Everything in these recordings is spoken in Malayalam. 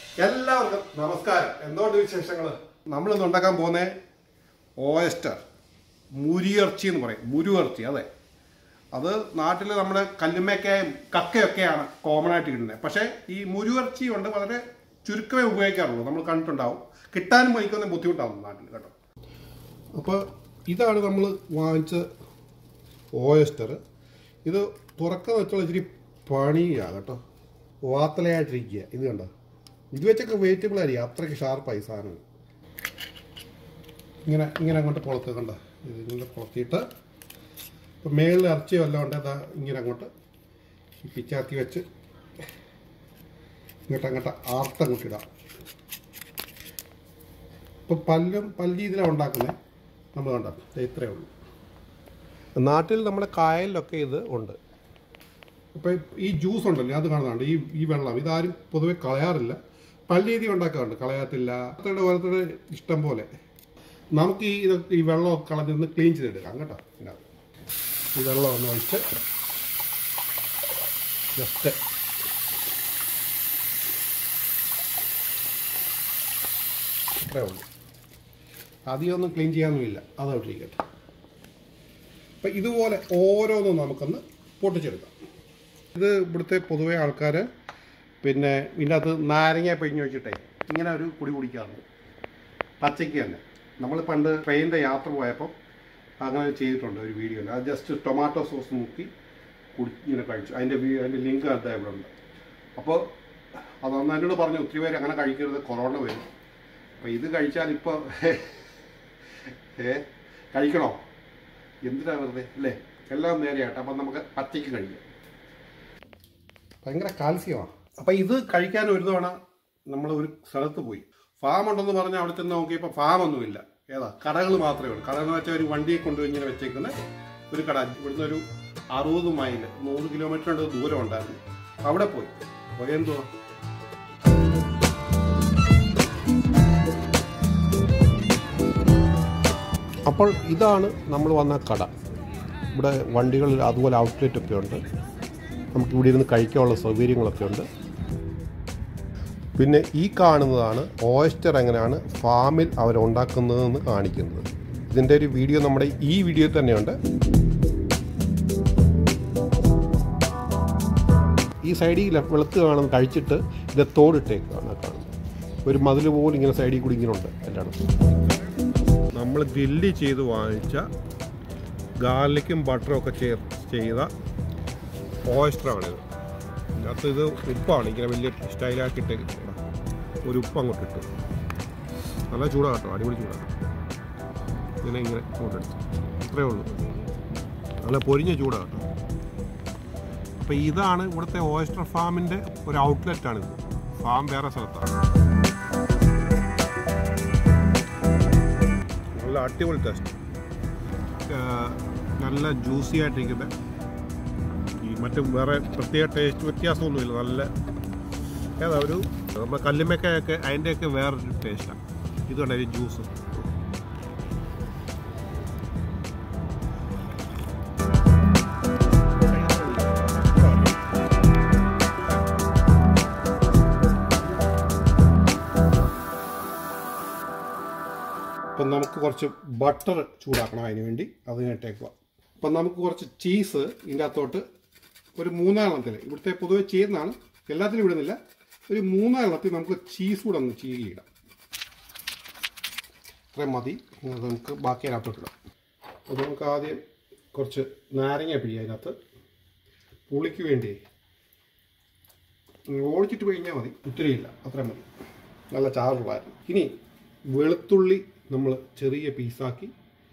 എല്ലാവർക്കും നമസ്കാരം എന്തുകൊണ്ട് വിശേഷങ്ങൾ നമ്മളിന്ന് ഉണ്ടാക്കാൻ പോകുന്ന ഓയസ്റ്റർ മുരിയിറച്ചി എന്ന് പറയും മുരുയിറച്ചി അതെ അത് നാട്ടിൽ നമ്മുടെ കല്ലുമ്മയ്ക്കായും കക്കയൊക്കെയാണ് കോമൺ ആയിട്ട് കിട്ടുന്നത് പക്ഷേ ഈ മുരുയിറച്ചി കൊണ്ട് വളരെ ചുരുക്കമേ ഉപയോഗിക്കാറുള്ളൂ നമ്മൾ കണ്ടിട്ടുണ്ടാവും കിട്ടാനും വഹിക്കുന്ന ബുദ്ധിമുട്ടാവും നാട്ടിൽ കേട്ടോ അപ്പോൾ ഇതാണ് നമ്മൾ വാങ്ങിച്ച ഓയസ്റ്റർ ഇത് തുറക്കുന്ന വെച്ചുള്ള ഇച്ചിരി പണിയാണ് കേട്ടോ വാത്തലയായിട്ടിരിക്കുക ഇത് കണ്ടോ ഇത് വെച്ചൊക്കെ വെജിറ്റബിൾ ആയിരിക്കും അത്രയ്ക്ക് ഷാർപ്പായി സാധനം ഇങ്ങനെ ഇങ്ങനെ അങ്ങോട്ട് പുറത്ത് കണ്ടോ ഇത് ഇങ്ങനെ പുറത്തിയിട്ട് ഇപ്പം മേളിൽ ഇറച്ചി വല്ലതും ഉണ്ട് അതാ ഇങ്ങനെ അങ്ങോട്ട് ഈ പിച്ചാത്തി വെച്ച് ഇങ്ങോട്ട് അങ്ങോട്ട് ആർത്തങ്ങോട്ട് ഇടാം ഇപ്പം പല്ലും പല്ല് രീതിയിലാണ് ഉണ്ടാക്കുന്നത് നമ്മൾ കണ്ടോ ദേ ഇത്രയേ ഉള്ളൂ നാട്ടിൽ നമ്മുടെ കായലിലൊക്കെ ഇത് ഉണ്ട് ഇപ്പം ഈ ജ്യൂസ് ഉണ്ടല്ലോ അത് കാണുന്നുണ്ട് ഈ ഈ വെള്ളം ഇതാരും പൊതുവെ കളയാറില്ല പല രീതി ഉണ്ടാക്കാറുണ്ട് കളയാത്തില്ല ഓരോരുത്തരുടെ ഓരോരുത്തരുടെ ഇഷ്ടം പോലെ നമുക്ക് ഈ ഇത് ഈ വെള്ളം കളഞ്ഞൊന്ന് ക്ലീൻ ചെയ്തെടുക്കാം കേട്ടോ ഇതിനകത്ത് ഈ വെള്ളം ഒന്ന് ഒഴിച്ച് ജസ്റ്റ് ഇത്രേ ഉള്ളൂ അധികം ഒന്നും ക്ലീൻ ചെയ്യാനൊന്നുമില്ല അത് അവിടെ ഇരിക്കട്ടെ അപ്പം ഇതുപോലെ ഓരോന്നും നമുക്കൊന്ന് പൊട്ടിച്ചെടുക്കാം ഇത് ഇവിടുത്തെ പൊതുവെ ആൾക്കാർ പിന്നെ ഇതിൻ്റെ അകത്ത് നാരങ്ങ പിഴിഞ്ഞ് വെച്ചിട്ടേ ഇങ്ങനെ ഒരു കുടി കുടിക്കാറുണ്ട് പച്ചയ്ക്ക് തന്നെ നമ്മൾ പണ്ട് ട്രെയിനിൻ്റെ യാത്ര പോയപ്പോൾ അങ്ങനെ ചെയ്തിട്ടുണ്ട് ഒരു വീഡിയോയിൽ അത് ജസ്റ്റ് ടൊമാറ്റോ സോസ് മുക്കി കുടി ഇങ്ങനെ കഴിച്ചു അതിൻ്റെ വീ അതിൻ്റെ ലിങ്ക് അടുത്ത ഇവിടെ ഉണ്ട് അപ്പോൾ അതൊന്ന് എന്നോട് പറഞ്ഞു ഒത്തിരി പേര് അങ്ങനെ കഴിക്കരുത് കൊറോണ വരും അപ്പോൾ ഇത് കഴിച്ചാൽ ഇപ്പോൾ ഏ കഴിക്കണോ എന്തിനാ വെറുതെ അല്ലേ എല്ലാം നേരെയാട്ടെ അപ്പം നമുക്ക് പച്ചയ്ക്ക് കഴിക്കാം ഭയങ്കര കാൽസ്യമാണ് അപ്പം ഇത് കഴിക്കാൻ ഒരു തവണ നമ്മൾ ഒരു സ്ഥലത്ത് പോയി ഫാം ഉണ്ടെന്ന് പറഞ്ഞാൽ അവിടെ ചെന്ന് നോക്കിയപ്പോൾ ഫാം ഒന്നുമില്ല ഏതാ കടകൾ മാത്രമേ ഉള്ളൂ കട എന്ന് വെച്ചാൽ ഒരു വണ്ടിയെ കൊണ്ടുപോയി ഇങ്ങനെ വെച്ചേക്കുന്ന ഒരു കട ഇവിടുന്ന് ഒരു അറുപത് മൈൽ നൂറ് കിലോമീറ്ററിൻ്റെ ദൂരം ഉണ്ടായിരുന്നു അവിടെ പോയി പോയെന്തോ അപ്പോൾ ഇതാണ് നമ്മൾ വന്ന കട ഇവിടെ വണ്ടികളിൽ അതുപോലെ ഔട്ട്ലെറ്റ് ഒക്കെ ഉണ്ട് നമുക്ക് ഇവിടെ ഇരുന്ന് കഴിക്കാനുള്ള സൗകര്യങ്ങളൊക്കെ ഉണ്ട് പിന്നെ ഈ കാണുന്നതാണ് ഓയസ്റ്റർ എങ്ങനെയാണ് ഫാമിൽ അവർ ഉണ്ടാക്കുന്നതെന്ന് കാണിക്കുന്നത് ഇതിൻ്റെ ഒരു വീഡിയോ നമ്മുടെ ഈ വീഡിയോയിൽ തന്നെയുണ്ട് ഈ സൈഡിൽ വെളുത്ത് കാണുന്ന കഴിച്ചിട്ട് ഇത് തോടിട്ടേക്കാണ് കാണുന്നത് ഒരു മതിൽ പോലും ഇങ്ങനെ സൈഡിൽ കൂടി ഇങ്ങനെ ഉണ്ട് എല്ലായിടത്തും നമ്മൾ ഗ്രില്ല് ചെയ്ത് വാങ്ങിച്ച ഗാർലിക്കും ബട്ടറും ഒക്കെ ചേർ ചെയ്ത ഓയസ്റ്ററാണിത് ഇതിനകത്ത് ഇത് ഉപ്പാണ് ഇങ്ങനെ വലിയ സ്റ്റൈലാക്കിയിട്ട് ഒരു ഉപ്പ് അങ്ങോട്ട് ഇട്ടു നല്ല ചൂടാണ് കേട്ടോ അടിപൊളി ചൂടാണ് ഇങ്ങനെ ഇങ്ങനെ ഇങ്ങോട്ടെടുത്തു ഇത്രയേ ഉള്ളൂ നല്ല പൊരിഞ്ഞ ചൂടാണ് കേട്ടോ അപ്പോൾ ഇതാണ് ഇവിടുത്തെ ഓയസ്റ്റർ ഫാമിൻ്റെ ഒരു ഔട്ട്ലെറ്റാണിത് ഫാം വേറെ സ്ഥലത്താണ് നല്ല അടിപൊളി ടേസ്റ്റ് നല്ല ജ്യൂസി ആയിട്ടിരിക്കുന്ന ഈ മറ്റും വേറെ പ്രത്യേക ടേസ്റ്റ് വ്യത്യാസമൊന്നുമില്ല നല്ല ഏതാ ഒരു നമ്മുടെ കല്ലുമ്മക്കായൊക്കെ അതിൻ്റെയൊക്കെ വേറൊരു ടേസ്റ്റാണ് ഇത് കണ്ട ഈ ജ്യൂസ് അപ്പം നമുക്ക് കുറച്ച് ബട്ടർ ചൂടാക്കണം അതിന് വേണ്ടി അതിനിട്ടേക്കുക അപ്പം നമുക്ക് കുറച്ച് ചീസ് ഇതിൻ്റെ അകത്തോട്ട് ഒരു മൂന്നാലെണ്ണത്തിൽ ഇവിടുത്തെ പൊതുവെ ചെയ്യുന്നതാണ് എല്ലാത്തിലും ഇടുന്നില്ല ഒരു മൂന്നാലെണ്ണത്തിൽ നമുക്ക് ചീസ് കൂടെ ഒന്ന് ചീകിയിടാം അത്രയും മതി അത് നമുക്ക് ബാക്കി അതിനകത്തോട്ട് ഇടാം അപ്പോൾ നമുക്ക് ആദ്യം കുറച്ച് നാരങ്ങ പിഴിയാം അതിനകത്ത് പുളിക്ക് വേണ്ടി ഓടിച്ചിട്ട് പിഴിഞ്ഞാൽ മതി ഒത്തിരിയില്ല അത്രയും മതി നല്ല ചാറുള്ളായിരുന്നു ഇനി വെളുത്തുള്ളി നമ്മൾ ചെറിയ പീസാക്കി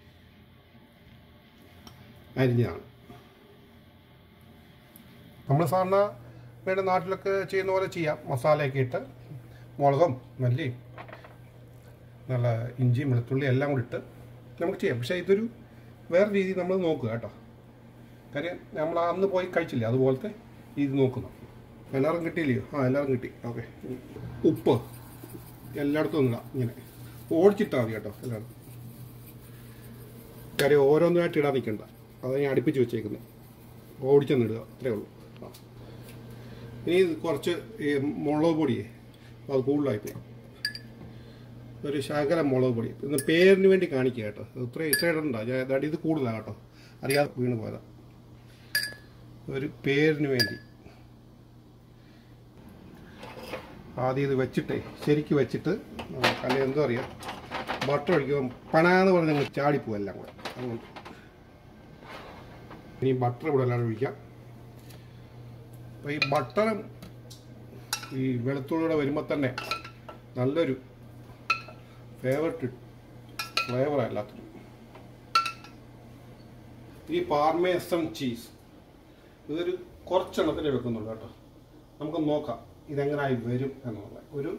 അരിഞ്ഞതാണ് നമ്മൾ സാധാരണ വേണ്ട നാട്ടിലൊക്കെ ചെയ്യുന്ന പോലെ ചെയ്യാം മസാലയൊക്കെ ഇട്ട് മുളകും മല്ലിയും നല്ല ഇഞ്ചിയും വെളുത്തുള്ളി എല്ലാം കൂടി ഇട്ട് നമുക്ക് ചെയ്യാം പക്ഷേ ഇതൊരു വേറെ രീതി നമ്മൾ നോക്കുക കേട്ടോ കാര്യം നമ്മൾ അന്ന് പോയി കഴിച്ചില്ലേ അതുപോലത്തെ ഇത് നോക്കുന്നു എല്ലാവരും കിട്ടിയില്ലയോ ആ എല്ലാവരും കിട്ടി ഓക്കെ ഉപ്പ് എല്ലായിടത്തും ഒന്നിടാം ഇങ്ങനെ ഓടിച്ചിട്ടാൽ മതി കേട്ടോ എല്ലായിടത്തും കാര്യം ഓരോന്നായിട്ട് ഇടാൻ നിൽക്കണ്ട അത് ഞാൻ അടുപ്പിച്ച് വെച്ചേക്കുന്നത് ഓടിച്ചെന്നിടുക അത്രേ ഉള്ളൂ ആ. ഇനി ഇത് കുറച്ച് ഈ മുളക് പൊടിയെ അത് കൂടുതലായിപ്പോയി ഒരു ശകല മുളക് പൊടി ഇന്ന് പേരിന് വേണ്ടി കാണിക്കുക കേട്ടോ ഇത്ര ഇഷ്ടമുണ്ടോ ഞാൻ ഇത് കൂടുതലാണ് കേട്ടോ അറിയാതെ വീണ് പോയതാ ഒരു പേരിന് വേണ്ടി ആദ്യം ഇത് വെച്ചിട്ടേ ശരിക്ക് വെച്ചിട്ട് അല്ലെങ്കിൽ എന്തോ അറിയാം ബട്ടർ ഒഴിക്കുമ്പോൾ പണാന്ന് പറഞ്ഞ് ഞങ്ങൾ ചാടിപ്പോവും എല്ലാം കൂടെ അതുകൊണ്ട് ഇനി ബട്ടർ ഇവിടെ എല്ലാം ഒഴിക്കാം അപ്പോൾ ഈ ബട്ടറും ഈ വെളുത്തുള്ളിയുടെ വരുമ്പോൾ തന്നെ നല്ലൊരു ഫേവററ്റ് ഫ്ലേവർ എല്ലാത്തിനും ഈ പാർമേസൺ ചീസ് ഇതൊരു കുറച്ചെണ്ണത്തിലേ വെക്കുന്നുള്ളൂ കേട്ടോ നമുക്ക് നോക്കാം ഇതെങ്ങനായി വരും എന്നുള്ളത് ഒരു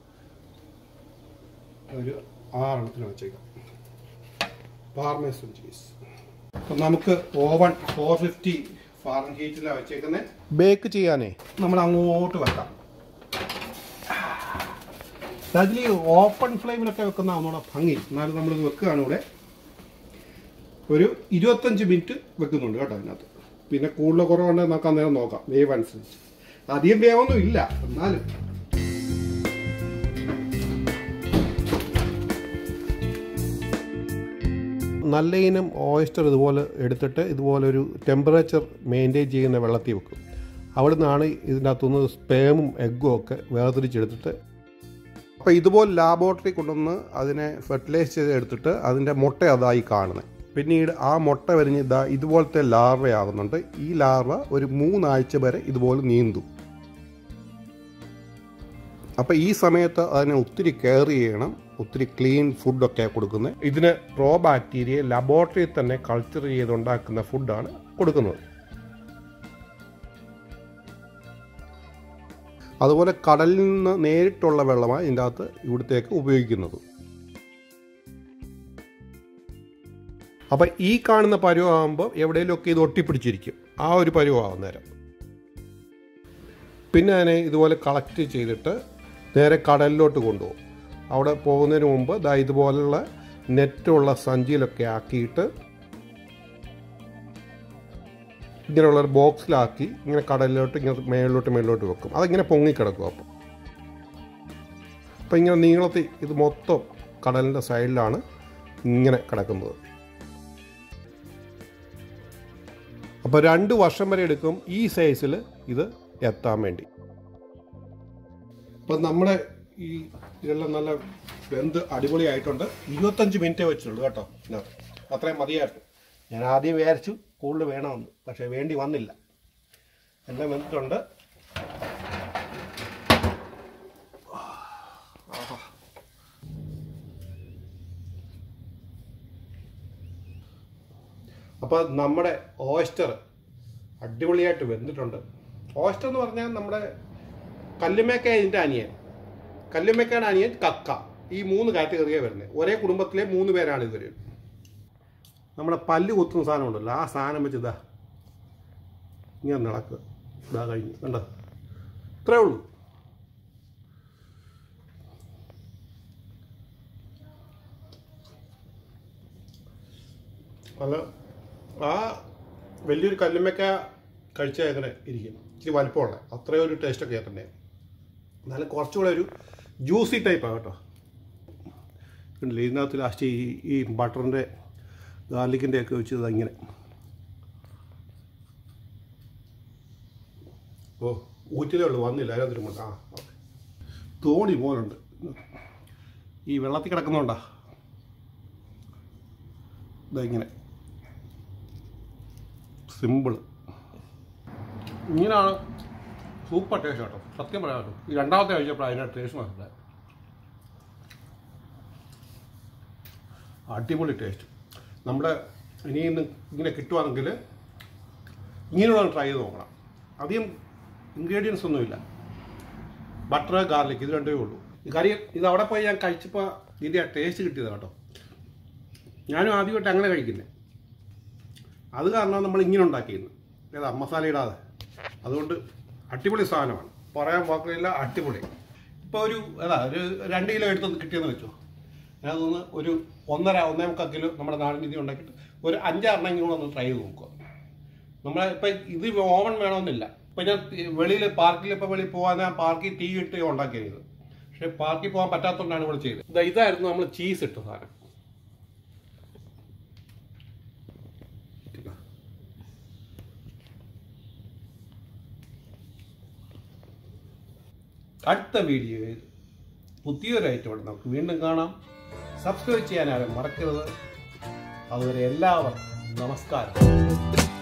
ഒരു ആറെണ്ണത്തിന് വെച്ചേക്കാം പാർമേസൺ ചീസ് അപ്പം നമുക്ക് ഓവൺ ഫോർ ഫിഫ്റ്റി ഫാറൻ ഹീറ്റിലാണ് വെച്ചേക്കുന്നത് ബേക്ക് ചെയ്യാനേ നമ്മൾ അങ്ങോട്ട് വെക്കാം അതിൽ ഓപ്പൺ ഫ്ലെയിമിലൊക്കെ വെക്കുന്ന ഒന്നുകൂടെ ഭംഗി എന്നാലും നമ്മളിത് വെക്കുകയാണ് ഇവിടെ ഒരു ഇരുപത്തഞ്ച് മിനിറ്റ് വെക്കുന്നുണ്ട് കേട്ടോ അതിനകത്ത് പിന്നെ കൂടുതൽ കുറവുണ്ടെങ്കിൽ നമുക്ക് അന്നേരം നോക്കാം വേവ് അനുസരിച്ച് അധികം വേവൊന്നും ഇല്ല എന്നാലും നല്ല ഇനം ഓയിസ്റ്റർ ഇതുപോലെ എടുത്തിട്ട് ഇതുപോലെ ഒരു ടെമ്പറേച്ചർ മെയിൻറ്റെയിൻ ചെയ്യുന്ന വെള്ളത്തിൽ വെക്കും അവിടെ നിന്നാണ് ഇതിൻ്റെ അകത്തുനിന്ന് സ്പേമും എഗ്ഗും ഒക്കെ വേർതിരിച്ചെടുത്തിട്ട് അപ്പോൾ ഇതുപോലെ ലാബോറട്ടറി കൊണ്ടുവന്ന് അതിനെ ഫെർട്ടിലൈസ് ചെയ്ത് എടുത്തിട്ട് അതിൻ്റെ മുട്ട അതായി കാണുന്നത് പിന്നീട് ആ മുട്ട വരിഞ്ഞ് ഇതാ ഇതുപോലത്തെ ലാർവയാകുന്നുണ്ട് ഈ ലാർവ ഒരു മൂന്നാഴ്ച വരെ ഇതുപോലെ നീന്തും അപ്പോൾ ഈ സമയത്ത് അതിനെ ഒത്തിരി കെയർ ചെയ്യണം ഒത്തിരി ക്ലീൻ ഫുഡൊക്കെ കൊടുക്കുന്നത് ഇതിന് പ്രോ ബാക്ടീരിയ ലബോറട്ടറിയിൽ തന്നെ കൾച്ചർ ചെയ്തുണ്ടാക്കുന്ന ഫുഡാണ് കൊടുക്കുന്നത് അതുപോലെ കടലിൽ നിന്ന് നേരിട്ടുള്ള വെള്ളമാണ് ഇതിൻ്റെ അകത്ത് ഇവിടത്തേക്ക് ഉപയോഗിക്കുന്നത് അപ്പം ഈ കാണുന്ന പരുവാകുമ്പോൾ എവിടെയെങ്കിലുമൊക്കെ ഇത് ഒട്ടിപ്പിടിച്ചിരിക്കും ആ ഒരു പരുവാകും നേരം പിന്നെ അതിനെ ഇതുപോലെ കളക്ട് ചെയ്തിട്ട് നേരെ കടലിലോട്ട് കൊണ്ടുപോകും അവിടെ പോകുന്നതിന് മുമ്പ് ദാ ഇതുപോലുള്ള നെറ്റുള്ള സഞ്ചിയിലൊക്കെ ആക്കിയിട്ട് ഇങ്ങനെയുള്ള ഒരു ബോക്സിലാക്കി ഇങ്ങനെ കടലിലോട്ട് ഇങ്ങനെ മേളിലോട്ട് മേളിലോട്ട് വെക്കും അതിങ്ങനെ പൊങ്ങിക്കിടക്കും അപ്പം അപ്പം ഇങ്ങനെ നീളത്തിൽ ഇത് മൊത്തം കടലിൻ്റെ സൈഡിലാണ് ഇങ്ങനെ കിടക്കുന്നത് അപ്പോൾ രണ്ട് വർഷം വരെ എടുക്കും ഈ സൈസിൽ ഇത് എത്താൻ വേണ്ടി അപ്പം നമ്മുടെ ഈ ഇതെല്ലാം നല്ല വെന്ത് അടിപൊളിയായിട്ടുണ്ട് ഇരുപത്തഞ്ച് മിനിറ്റേ വെച്ചുള്ളൂ കേട്ടോ ഇതിനകത്ത് അത്രയും മതിയായിരുന്നു ഞാൻ ആദ്യം വിചാരിച്ചു കൂടുതൽ വേണമെന്ന് പക്ഷേ വേണ്ടി വന്നില്ല എല്ലാം വെന്തിട്ടുണ്ട് ആഹാ. അപ്പോൾ നമ്മുടെ ഓയിസ്റ്റർ അടിപൊളിയായിട്ട് വെന്തിട്ടുണ്ട് ഓയിസ്റ്റർ എന്ന് പറഞ്ഞാൽ നമ്മുടെ കല്ലുമേക്ക ഇതിൻ്റെ അനിയൻ കല്ലുമേക്കയുടെ അനിയൻ കക്ക ഈ മൂന്ന് കാറ്റഗറിയാണ് വരുന്നത് ഒരേ കുടുംബത്തിലെ മൂന്ന് പേരാണ് ഇവർ നമ്മുടെ പല്ല് കുത്തുന്ന സാധനം ഉണ്ടല്ലോ ആ സാധനം വെച്ച് ഇതാ ഇങ്ങനെ നടക്കുക ഇതാ കഴിഞ്ഞു കണ്ടോ ഇത്രേ ഉള്ളൂ അല്ല ആ വലിയൊരു കല്ലുമ്മക്ക കഴിച്ചാൽ എങ്ങനെ ഇരിക്കും ഇച്ചിരി വലിപ്പമുള്ള അത്രയും ഒരു ടേസ്റ്റൊക്കെ തന്നെ എന്നാലും കുറച്ചുകൂടെ ഒരു ജ്യൂസി ടൈപ്പാണ് കേട്ടോ കണ്ടില്ലേ ഇതിനകത്ത് ലാസ്റ്റ് ഈ ഈ ബട്ടറിൻ്റെ ഗാർലിക്കിൻ്റെ ഒക്കെ വെച്ചത് ഇങ്ങനെ ഓ ഊറ്റിലേ ഉള്ളൂ വന്നില്ല അതിനകത്തൊരു ആ ഓക്കെ തോണി പോലുണ്ട് ഈ വെള്ളത്തിൽ കിടക്കുന്നുണ്ടാ ഇതാ ഇങ്ങനെ സിമ്പിൾ ഇങ്ങനെയാണ് സൂപ്പർ ടേസ്റ്റ് കേട്ടോ സത്യം പറയാം കേട്ടോ ഈ രണ്ടാമത്തെ കഴിച്ചപ്പോൾ അതിൻ്റെ ടേസ്റ്റ് മനസ്സിലായി അടിപൊളി ടേസ്റ്റ് നമ്മുടെ ഇനി ഇന്ന് ഇങ്ങനെ കിട്ടുവാണെങ്കിൽ ഇങ്ങനെയുള്ള ട്രൈ ചെയ്ത് നോക്കണം അധികം ഇൻഗ്രീഡിയൻസ് ഒന്നുമില്ല ബട്ടർ ഗാർലിക് ഇത് രണ്ടേ ഉള്ളൂ ഈ കറി ഇത് അവിടെ പോയി ഞാൻ കഴിച്ചപ്പോൾ ഇതിൻ്റെ ആ ടേസ്റ്റ് കിട്ടിയത് കേട്ടോ ഞാനും ആദ്യമായിട്ട് അങ്ങനെ കഴിക്കുന്നത് അത് കാരണം നമ്മൾ ഇങ്ങനെ ഉണ്ടാക്കിയിരുന്നു ഏതാ മസാല ഇടാതെ അതുകൊണ്ട് അടിപൊളി സാധനമാണ് പറയാൻ വാക്കില്ല അടിപൊളി ഇപ്പോൾ ഒരു ഏതാ ഒരു രണ്ട് കിലോ എടുത്ത് കിട്ടിയെന്ന് വെച്ചോ ഞാൻ തോന്നുന്നു ഒരു ഒന്നര ഒന്നേ മുക്കാൽ കിലോ നമ്മുടെ നാടൻ രീതി ഉണ്ടാക്കിയിട്ട് ഒരു അഞ്ചാറെണ്ണം കൂടെ ഒന്ന് ട്രൈ ചെയ്ത് നോക്കുക നമ്മളെ ഇപ്പം ഇത് ഓവൻ വേണമെന്നില്ല ഇപ്പം ഞാൻ വെളിയിൽ പാർക്കിൽ ഇപ്പോൾ വെളിയിൽ പോകാൻ ഞാൻ പാർക്കിൽ ടീ ഇട്ട് ഉണ്ടാക്കിയത് പക്ഷെ പാർക്കിൽ പോകാൻ പറ്റാത്തതുകൊണ്ടാണ് ഇവിടെ ചെയ്തത് ഇതാ ഇതായിരുന്നു നമ്മൾ ചീസ് ഇട്ട സാധനം അടുത്ത വീഡിയോയിൽ പുതിയൊരു ഐറ്റം നമുക്ക് വീണ്ടും കാണാം സബ്സ്ക്രൈബ് ചെയ്യാൻ ആരും മറക്കരുത് അതുവരെ എല്ലാവർക്കും നമസ്കാരം